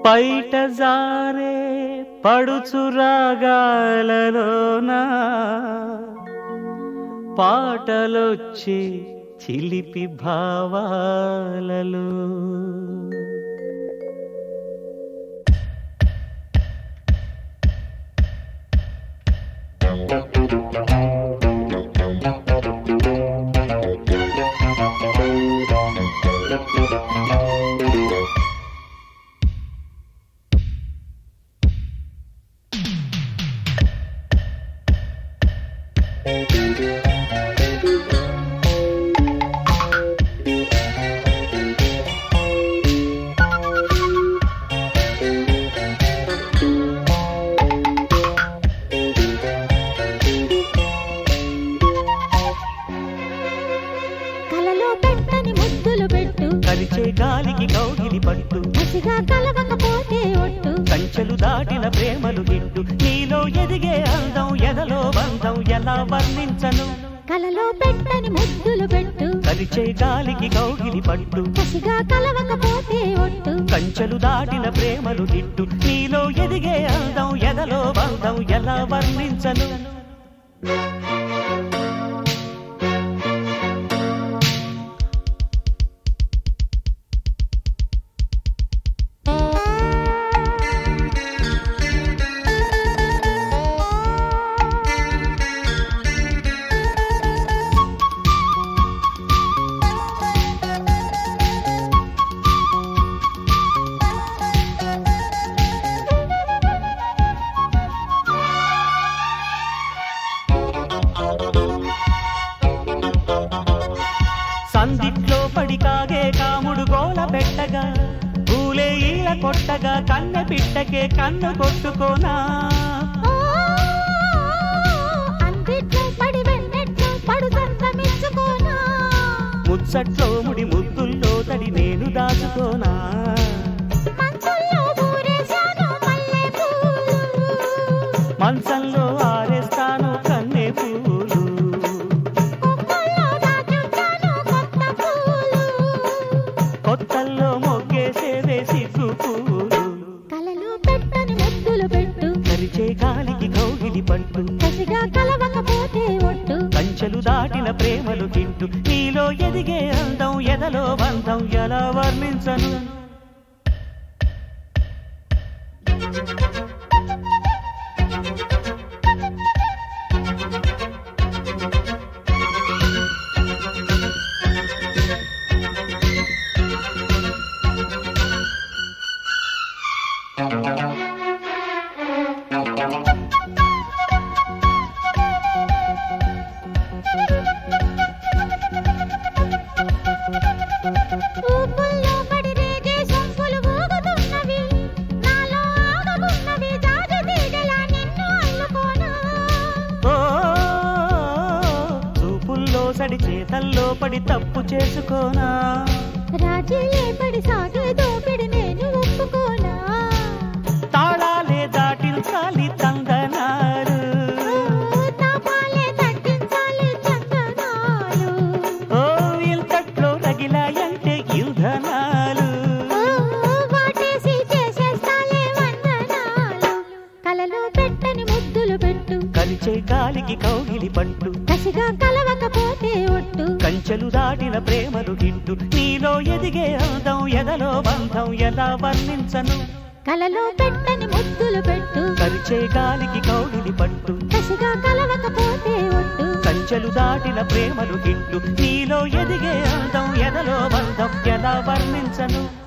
పైట జారే పడుచు రాగాలలోన పాటలొచ్చి చిలిపి భావాలలో కలలో పెట్టని ముద్దులు పెట్టు కలిచే గాలికి కౌగిలి పట్టు కసిగా కలవకపోతే ఒట్టు కంచెలు దాటిన ప్రేమలు గిట్టు నీలో ఎదిగే అందం ఎదలో బంధం ఎలా వర్ణించను కలలో పెట్టని ముద్దులు పెట్టు కలిచే గాలికి కౌగిలి పట్టు కసిగా కలవకపోతే ఒట్టు కంచెలు దాటిన ప్రేమలు గిట్టు నీలో ఎదిగే అందం ఎదలో బంధం ఎలా వర్ణించను సందిట్లో పడి కాగే కాముడు గోల పెట్టగా పూలే ఈల కొట్టగా కన్నె పిట్టకే కన్ను కొట్టుకోనా ఓ, అందిట్లో పడి వెన్నెట్లో పడు సంతమించుకోనా ముచ్చట్లో ముడి ముద్దుల్లో తడి నేను దాచుకోనా మంచుల్లో ఊరేశాను మల్లె పూలు మంచంలో ఆరేస్తాను కన్నె పూలు కొమ్మల్లో దాచుంటాను కొత్త పూలు కొత్తల్లో మొగ్గేసేదే సిగ్గు పూలు కలలో పెట్టని ముద్దులు పెట్టు కరిచే గాలికి కౌగిలి పట్టు కసిగా కలవకపోతే ఒట్టు కంచెలు దాటిన ప్రేమలు తింటూ నీలో ఎదిగే అందం ఎదలో బంధం ఎలా వర్ణించను ఊపుల్లో పడి రేగే సొంపులు ఊగుతున్నవి నాలో ఆగకున్నవి జాజి తీగలా నిన్ను అల్లుకోనా ఓ చూపుల్లో సడి చేతల్లో పడి తప్పు చేసుకోనా రాజీలే పడి సాగే దోపిడి నేను ఒప్పుకోనా తాళాలే దాటించాలి తందనాలు ఓ, తాపాలే తగ్గించాలి చందనాలు ఓ ఇంతట్లో రగిలాయంటే ఇంధనాలు ఓ, వాటేసి చేసేస్తాలే వందనాలు కలలో పెట్టని ముద్దులు పెట్టు కలిచే గాలికి కౌగిలి పట్టు కసిగా కలవకపోతే ఒట్టు కంచెలు దాటిన ప్రేమలు గిట్టు నీలో ఎదిగే అందం ఎదలో బంధం ఎలా వర్ణించను కలలో పెట్టని ముద్దులు పెట్టు కరిచే గాలికి కౌగిలి పట్టు కసిగా కలవకపోతే ఒట్టు కంచెలు దాటిన ప్రేమలు గిట్టు నీలో ఎదిగే అందం ఎదలో బంధం ఎలా వర్ణించను